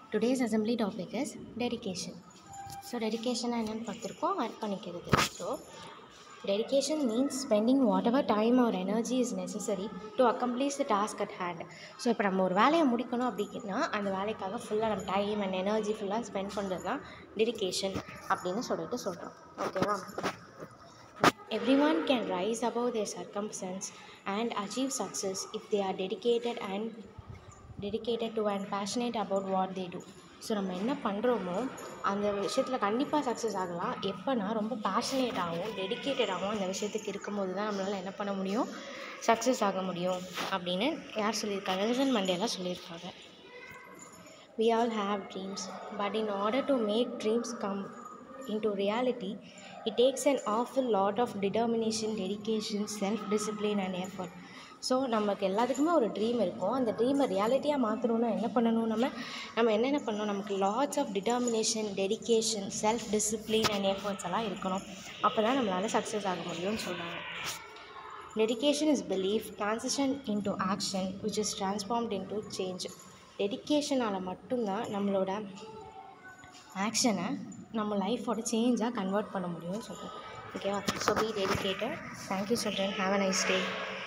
Today's assembly topic is dedication so dedication என்னென்னு பார்த்துருக்கோம் அர்ப்பணிக்கிறது so dedication means spending whatever time or energy is necessary to accomplish the task at hand so இப்போ நம்ம ஒரு வேலையை முடிக்கணும் அப்படின்னா அந்த வேலைக்காக ஃபுல்லாக நம்ம டைம் அண்ட் எனர்ஜி ஃபுல்லாக ஸ்பெண்ட் பண்ணுறது தான் டெடிகேஷன் அப்படின்னு சொல்லிட்டு சொல்கிறோம் ஓகேவா Everyone can rise above their circumstance and achieve success if they are dedicated and dedicated to and passionate about what they do. So நம்ம என்ன பண்ணுறோமோ அந்த விஷயத்தில் கண்டிப்பாக சக்ஸஸ் ஆகலாம் எப்போனா ரொம்ப பேஷனேட்டாகவும் டெடிக்கேட்டடாகவும் அந்த விஷயத்துக்கு இருக்கும்போது தான் நம்மளால் என்ன பண்ண முடியும் சக்ஸஸ் ஆக முடியும் அப்படின்னு யார் சொல்லியிருக்காங்க நெல்சன் மண்டேலா சொல்லியிருக்காங்க We all have dreams, but in order to make dreams come into reality, it takes an awful lot of determination, dedication, self discipline, and effort. So நமக்கு எல்லாத்துக்குமே ஒரு ட்ரீம் இருக்கும் அந்த ட்ரீமை ரியாலிட்டியாக மாற்றணும்னா என்ன பண்ணணும் நம்ம நம்ம என்னென்ன பண்ணணும் நமக்கு lots of determination dedication self discipline and efforts எல்லாம் இருக்கணும் அப்போ தான் நம்மளால் சக்ஸஸ் ஆக முடியும்னு சொல்கிறாங்க dedication is belief transition into action which is transformed into change டெடிக்கேஷனால் மட்டும்தான் நம்மளோட ஆக்ஷனை நம்ம லைஃபோட சேஞ்சாக கன்வெர்ட் பண்ண முடியும்னு சொல்கிறேன் ஓகேவா so be dedicated thank you children have a nice day